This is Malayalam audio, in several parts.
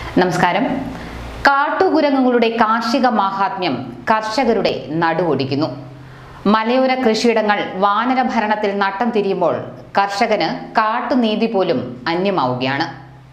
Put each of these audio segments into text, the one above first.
നമസ്കാരം കാട്ടുകുരങ്ങുകളുടെ കാർഷിക മാഹാത്മ്യം കർഷകരുടെ നടുവൊടിക്കുന്നു മലയോര കൃഷിയിടങ്ങൾ വാനര ഭരണത്തിൽ നട്ടം തിരിയുമ്പോൾ കർഷകന് കാട്ടുനീതി പോലും അന്യമാവുകയാണ്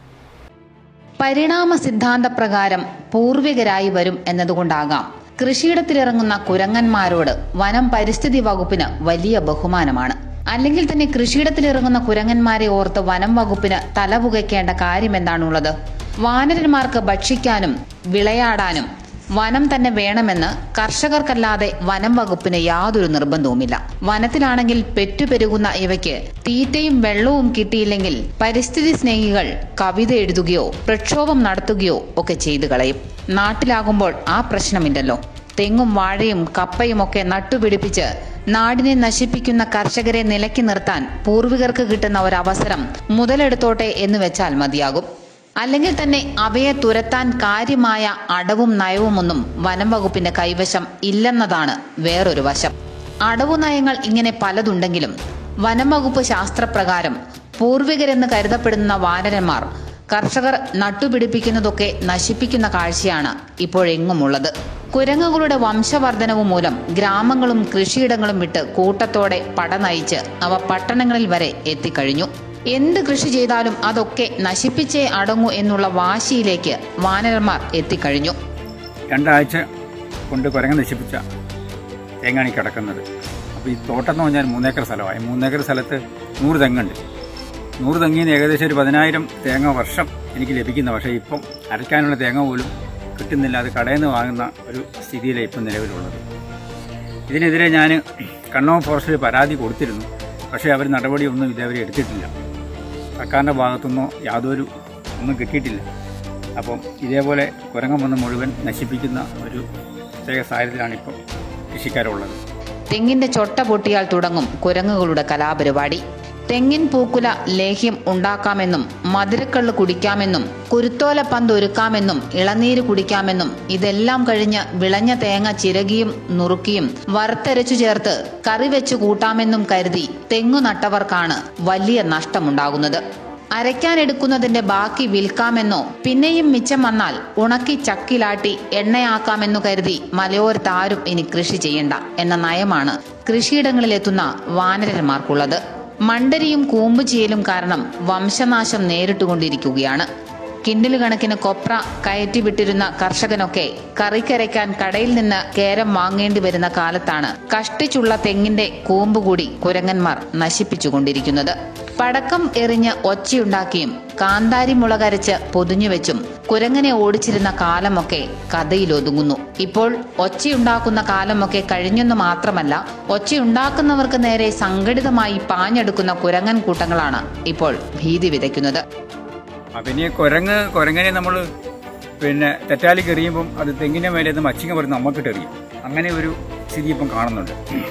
പരിണാമ സിദ്ധാന്ത പ്രകാരം പൂർവികരായി വരും എന്നതുകൊണ്ടാകാം കൃഷിയിടത്തിലിറങ്ങുന്ന കുരങ്ങന്മാരോട് വനം പരിസ്ഥിതി വകുപ്പിന് വലിയ ബഹുമാനമാണ് അല്ലെങ്കിൽ തന്നെ കൃഷിയിടത്തിലിറങ്ങുന്ന കുരങ്ങന്മാരെ ഓർത്ത് വനം വകുപ്പിന് തലപുകയ്ക്കേണ്ട കാര്യമെന്താണുള്ളത് വാനരന്മാർക്ക് ഭക്ഷിക്കാനും വിളയാടാനും വനം തന്നെ വേണമെന്ന് കർഷകർക്കല്ലാതെ വനം വകുപ്പിന് യാതൊരു നിർബന്ധവുമില്ല വനത്തിലാണെങ്കിൽ പെറ്റുപെരുകുന്ന ഇവയ്ക്ക് തീറ്റയും വെള്ളവും കിട്ടിയില്ലെങ്കിൽ പരിസ്ഥിതി സ്നേഹികൾ കവിത എഴുതുകയോ പ്രക്ഷോഭം നടത്തുകയോ ഒക്കെ ചെയ്തു കളയും നാട്ടിലാകുമ്പോൾ ആ പ്രശ്നമില്ലല്ലോ തെങ്ങും വാഴയും കപ്പയും ഒക്കെ നട്ടുപിടിപ്പിച്ച് നാടിനെ നശിപ്പിക്കുന്ന കർഷകരെ നിലയ്ക്ക് നിർത്താൻ പൂർവികർക്ക് കിട്ടുന്ന ഒരവസരം മുതലെടുത്തോട്ടെ എന്ന് വെച്ചാൽ മതിയാകും അല്ലെങ്കിൽ തന്നെ അവയെ തുരത്താൻ കാര്യമായ അടവും നയവുമൊന്നും വനം വകുപ്പിന്റെ കൈവശം ഇല്ലെന്നതാണ് വേറൊരു വശം അടവു നയങ്ങൾ ഇങ്ങനെ പലതുണ്ടെങ്കിലും വനം വകുപ്പ് ശാസ്ത്രപ്രകാരം പൂർവികരെന്ന് കരുതപ്പെടുന്ന വാനരന്മാർ കർഷകർ നട്ടുപിടിപ്പിക്കുന്നതൊക്കെ നശിപ്പിക്കുന്ന കാഴ്ചയാണ് ഇപ്പോഴെങ്ങുമുള്ളത് കുരങ്ങുകളുടെ വംശവർധനവ് മൂലം ഗ്രാമങ്ങളും കൃഷിയിടങ്ങളും വിട്ട് കൂട്ടത്തോടെ പട നയിച്ച് അവ പട്ടണങ്ങളിൽ വരെ എത്തിക്കഴിഞ്ഞു എന്ത് കൃഷി ചെയ്താലും അതൊക്കെ നശിപ്പിച്ചേ അടങ്ങൂ എന്നുള്ള വാശിയിലേക്ക് വാനരന്മാർ എത്തിക്കഴിഞ്ഞു രണ്ടാഴ്ച കൊണ്ട് കുരങ്ങ് നശിപ്പിച്ച തേങ്ങാണ് ഈ കിടക്കുന്നത് അപ്പോൾ ഈ തോട്ടം എന്ന് പറഞ്ഞാൽ മൂന്നേക്കർ സ്ഥലമായി മൂന്നേക്കർ സ്ഥലത്ത് നൂറ് തെങ്ങുണ്ട് നൂറ് തെങ്ങിൽ നിന്ന് ഏകദേശം ഒരു പതിനായിരം തേങ്ങ വർഷം എനിക്ക് ലഭിക്കുന്ന പക്ഷേ ഇപ്പം അരയ്ക്കാനുള്ള തേങ്ങ പോലും കിട്ടുന്നില്ല അത് കടയിൽ നിന്ന് വാങ്ങുന്ന ഒരു സ്ഥിതിയിലാണ് ഇപ്പം നിലവിലുള്ളത് ഇതിനെതിരെ ഞാൻ കണ്ണൂർ ഫോറസ്റ്റിൽ പരാതി കൊടുത്തിരുന്നു പക്ഷേ അവർ നടപടിയൊന്നും ഇതേവരെ എടുത്തിട്ടില്ല സർക്കാരിൻ്റെ ഭാഗത്തുനിന്നോ യാതൊരു ഒന്നും കിട്ടിയിട്ടില്ല അപ്പം ഇതേപോലെ കുരങ്ങം വന്ന് മുഴുവൻ നശിപ്പിക്കുന്ന ഒരു പ്രത്യേക സാഹചര്യത്തിലാണ് ഇപ്പം കൃഷിക്കാരുള്ളത് തെങ്ങിന്റെ ചൊട്ട പൊട്ടിയാൽ തുടങ്ങും കുരങ്ങുകളുടെ കലാപരിപാടി തെങ്ങിൻ പൂക്കുല ലേഹ്യം ഉണ്ടാക്കാമെന്നും മധുരക്കള്ള് കുടിക്കാമെന്നും കുരുത്തോല പന്ത് ഒരുക്കാമെന്നും ഇളനീര് കുടിക്കാമെന്നും ഇതെല്ലാം കഴിഞ്ഞ് വിളഞ്ഞ തേങ്ങ ചിരകിയും നുറുക്കിയും വറുത്തരച്ചു ചേർത്ത് കറി വെച്ച് കൂട്ടാമെന്നും കരുതി തെങ്ങു നട്ടവർക്കാണ് വലിയ നഷ്ടമുണ്ടാകുന്നത് അരയ്ക്കാനെടുക്കുന്നതിന്റെ ബാക്കി വിൽക്കാമെന്നോ പിന്നെയും മിച്ചം വന്നാൽ ഉണക്കി ചക്കിലാട്ടി എണ്ണയാക്കാമെന്നു കരുതി മലയോരത്താരും ഇനി കൃഷി ചെയ്യണ്ട എന്ന നയമാണ് കൃഷിയിടങ്ങളിലെത്തുന്ന വാനരന്മാർക്കുള്ളത് മണ്ടരിയും കൂമ്പുചീയലും കാരണം വംശനാശം നേരിട്ടുകൊണ്ടിരിക്കുകയാണ് കിൻഡിൽ കണക്കിന് കൊപ്ര കയറ്റി വിട്ടിരുന്ന കർഷകനൊക്കെ കറിക്കരയ്ക്കാൻ കടയിൽ നിന്ന് കേരം വാങ്ങേണ്ടി വരുന്ന കാലത്താണ് കഷ്ടിച്ചുള്ള തെങ്ങിന്റെ കൂമ്പുകൂടി കുരങ്ങന്മാർ നശിപ്പിച്ചുകൊണ്ടിരിക്കുന്നത് പടക്കം എറിഞ്ഞ് ഒച്ചയുണ്ടാക്കിയും കാന്താരി മുളകരച്ച് പൊതിഞ്ഞുവെച്ചും കുരങ്ങനെ ഓടിച്ചിരുന്ന കാലമൊക്കെ കഥയിലൊതുങ്ങുന്നു ഇപ്പോൾ ഒച്ചയുണ്ടാക്കുന്ന കാലമൊക്കെ കഴിഞ്ഞെന്ന് മാത്രമല്ല ഒച്ചയുണ്ടാക്കുന്നവർക്ക് നേരെ സംഘടിതമായി പാഞ്ഞെടുക്കുന്ന കുരങ്ങൻ കൂട്ടങ്ങളാണ് ഇപ്പോൾ ഭീതി വിതയ്ക്കുന്നത് അപ്പം ഇനി കുരങ്ങ് കുരങ്ങനെ നമ്മൾ പിന്നെ തെറ്റാലിക്ക് എറിയുമ്പം അത് തെങ്ങിൻ്റെ മേലെ നിന്ന് മച്ചിങ്ങ പറഞ്ഞ് നമുക്കിട്ട് എറിയും അങ്ങനെ ഒരു സ്ഥിതി ഇപ്പം കാണുന്നുണ്ട്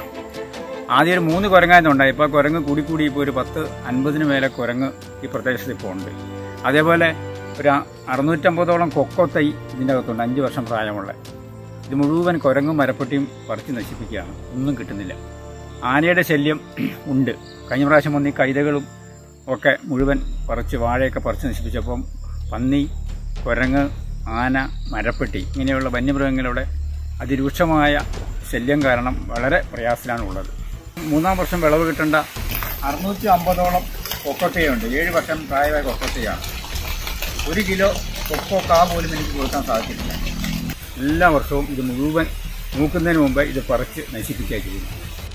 ആദ്യം ഒരു മൂന്ന് കുരങ്ങായിരുന്നുണ്ടായി ഇപ്പോൾ കുരങ്ങ് കൂടി കൂടി ഇപ്പോൾ ഒരു പത്ത് അൻപതിന് മേലെ കുരങ്ങ് ഈ പ്രദേശത്ത് ഇപ്പോൾ ഉണ്ട് അതേപോലെ ഒരു അറുന്നൂറ്റമ്പതോളം കൊക്കോ തൈ ഇതിൻ്റെ അകത്തുണ്ട് അഞ്ച് വർഷം പ്രായമുള്ള ഇത് മുഴുവൻ കുരങ്ങും മരപ്പെട്ടിയും പറിച്ച് നശിപ്പിക്കുകയാണ് ഒന്നും കിട്ടുന്നില്ല ആനയുടെ ശല്യം ഉണ്ട് കഴിഞ്ഞ പ്രാവശ്യം വന്ന് ഈ കൈതകളും ഒക്കെ മുഴുവൻ പറിച്ച് വാഴയൊക്കെ പറിച്ച് നശിപ്പിച്ചപ്പം പന്നി കുരങ്ങ് ആന മരപ്പെട്ടി ഇങ്ങനെയുള്ള വന്യമൃഗങ്ങളുടെ അതിരൂക്ഷമായ ശല്യം കാരണം വളരെ പ്രയാസത്തിലാണ് ഉള്ളത് മൂന്നാം വർഷം വിളവ് കിട്ടേണ്ട അറുന്നൂറ്റി അമ്പതോളം കൊക്കോട്ടയുണ്ട് ഏഴ് വർഷം പ്രായമായ കൊക്കോട്ടയാണ് ഒരു കിലോ കൊക്കോ കാ പോലും എനിക്ക് കൊടുക്കാൻ സാധിച്ചിട്ടില്ല എല്ലാ വർഷവും ഇത് മുഴുവൻ നോക്കുന്നതിന് മുമ്പ് ഇത് പറിച്ച് നശിപ്പിക്കുക ചെയ്യുന്നു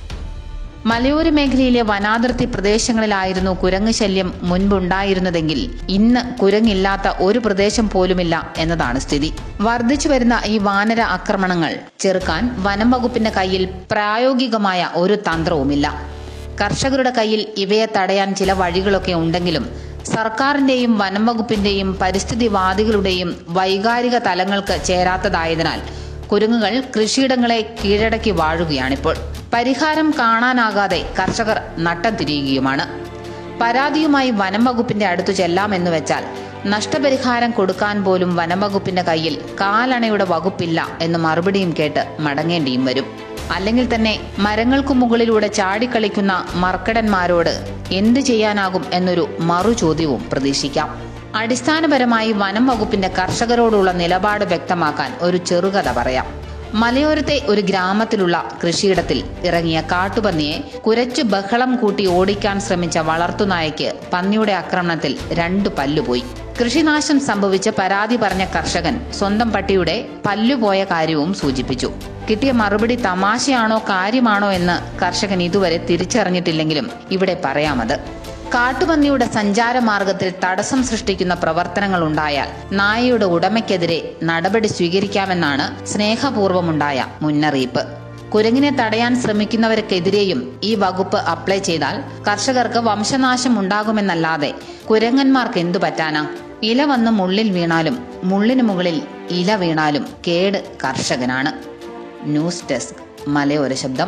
മലയോര മേഖലയിലെ വനാതിർത്തി പ്രദേശങ്ങളിലായിരുന്നു കുരങ്ങ് ശല്യം മുൻപുണ്ടായിരുന്നതെങ്കിൽ ഇന്ന് കുരങ്ങില്ലാത്ത ഒരു പ്രദേശം പോലുമില്ല എന്നതാണ് സ്ഥിതി വർദ്ധിച്ചു വരുന്ന ഈ വാനര ആക്രമണങ്ങൾ ചെറുക്കാൻ വനം വകുപ്പിന്റെ കയ്യിൽ പ്രായോഗികമായ ഒരു തന്ത്രവുമില്ല കർഷകരുടെ കയ്യിൽ ഇവയെ തടയാൻ ചില വഴികളൊക്കെ ഉണ്ടെങ്കിലും സർക്കാരിന്റെയും വനം വകുപ്പിന്റെയും പരിസ്ഥിതിവാദികളുടെയും വൈകാരിക തലങ്ങൾക്ക് ചേരാത്തതായതിനാൽ കുരങ്ങുകൾ കൃഷിയിടങ്ങളെ കീഴടക്കി വാഴുകയാണിപ്പോൾ പരിഹാരം കാണാനാകാതെ കർഷകർ നട്ടം തിരിയുകയുമാണ് പരാതിയുമായി വനം വകുപ്പിന്റെ അടുത്തു ചെല്ലാമെന്ന് വെച്ചാൽ നഷ്ടപരിഹാരം കൊടുക്കാൻ പോലും വനം വകുപ്പിന്റെ കയ്യിൽ കാലണയുടെ വകുപ്പില്ല എന്ന് മറുപടിയും കേട്ട് മടങ്ങേണ്ടിയും വരും അല്ലെങ്കിൽ തന്നെ മരങ്ങൾക്കു മുകളിലൂടെ ചാടിക്കളിക്കുന്ന മർക്കടന്മാരോട് എന്തു ചെയ്യാനാകും എന്നൊരു മറു ചോദ്യവും പ്രതീക്ഷിക്കാം അടിസ്ഥാനപരമായി വനം വകുപ്പിന്റെ കർഷകരോടുള്ള നിലപാട് വ്യക്തമാക്കാൻ ഒരു ചെറുകഥ പറയാം മലയോരത്തെ ഒരു ഗ്രാമത്തിലുള്ള കൃഷിയിടത്തിൽ ഇറങ്ങിയ കാട്ടുപന്നിയെ കുരച്ചു ബഹളം കൂട്ടി ഓടിക്കാൻ ശ്രമിച്ച വളർത്തുനായയ്ക്ക് പന്നിയുടെ ആക്രമണത്തിൽ രണ്ടു പല്ലുപോയി കൃഷിനാശം സംഭവിച്ച് പരാതി പറഞ്ഞ കർഷകൻ സ്വന്തം പട്ടിയുടെ പല്ലുപോയ കാര്യവും സൂചിപ്പിച്ചു കിട്ടിയ മറുപടി തമാശയാണോ കാര്യമാണോ എന്ന് കർഷകൻ ഇതുവരെ തിരിച്ചറിഞ്ഞിട്ടില്ലെങ്കിലും ഇവിടെ പറയാമത് കാട്ടുപന്നിയുടെ സഞ്ചാരമാർഗത്തിൽ തടസ്സം സൃഷ്ടിക്കുന്ന പ്രവർത്തനങ്ങൾ ഉണ്ടായാൽ നായയുടെ ഉടമയ്ക്കെതിരെ നടപടി സ്വീകരിക്കാമെന്നാണ് സ്നേഹപൂർവ്വമുണ്ടായ മുന്നറിയിപ്പ് കുരങ്ങിനെ തടയാൻ ശ്രമിക്കുന്നവർക്കെതിരെയും ഈ വകുപ്പ് അപ്ലൈ ചെയ്താൽ കർഷകർക്ക് വംശനാശം ഉണ്ടാകുമെന്നല്ലാതെ കുരങ്ങന്മാർക്ക് എന്തു പറ്റാനാ ഇല വന്ന് മുള്ളിൽ വീണാലും മുള്ളിന് മുകളിൽ ഇല വീണാലും കേട് കർഷകനാണ് ന്യൂസ് ഡെസ്ക് മലയോര ശബ്ദം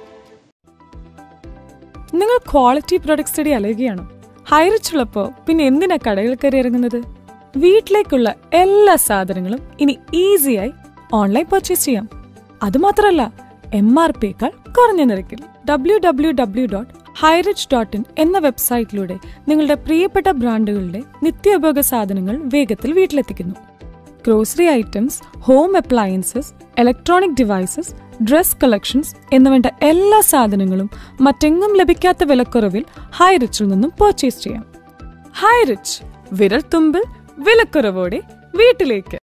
നിങ്ങൾ ക്വാളിറ്റി പ്രൊഡക്ട്സ് സ്റ്റഡി അലയുകയാണോ ഹൈറിച്ച് ഉള്ളപ്പോ പിന്നെ എന്തിനാ കടകൾ കയറി ഇറങ്ങുന്നത് വീട്ടിലേക്കുള്ള എല്ലാ സാധനങ്ങളും ഇനി ഈസിയായി ഓൺലൈൻ പർച്ചേസ് ചെയ്യാം അതുമാത്രമല്ല എം ആർ പിയേക്കാൾ കുറഞ്ഞ നിരക്കിൽ W W W dot Highrich dot in എന്ന വെബ്സൈറ്റിലൂടെ നിങ്ങളുടെ പ്രിയപ്പെട്ട ബ്രാൻഡുകളുടെ നിത്യോപയോഗ സാധനങ്ങൾ വേഗത്തിൽ വീട്ടിലെത്തിക്കുന്നു grocery items home appliances electronic devices dress collections എന്നുവേണ്ട എല്ലാ സാധനങ്ങളും മറ്റെങ്ങും ലഭിക്കാത്ത വിലക്കുറവിൽ ഹൈറിച്ചിൽ നിന്നും പർച്ചേസ് ചെയ്യാം ഹൈറിച്ച് വിരൽ തുമ്പിൽ വിലക്കുറവോടെ വീട്ടിലേക്ക്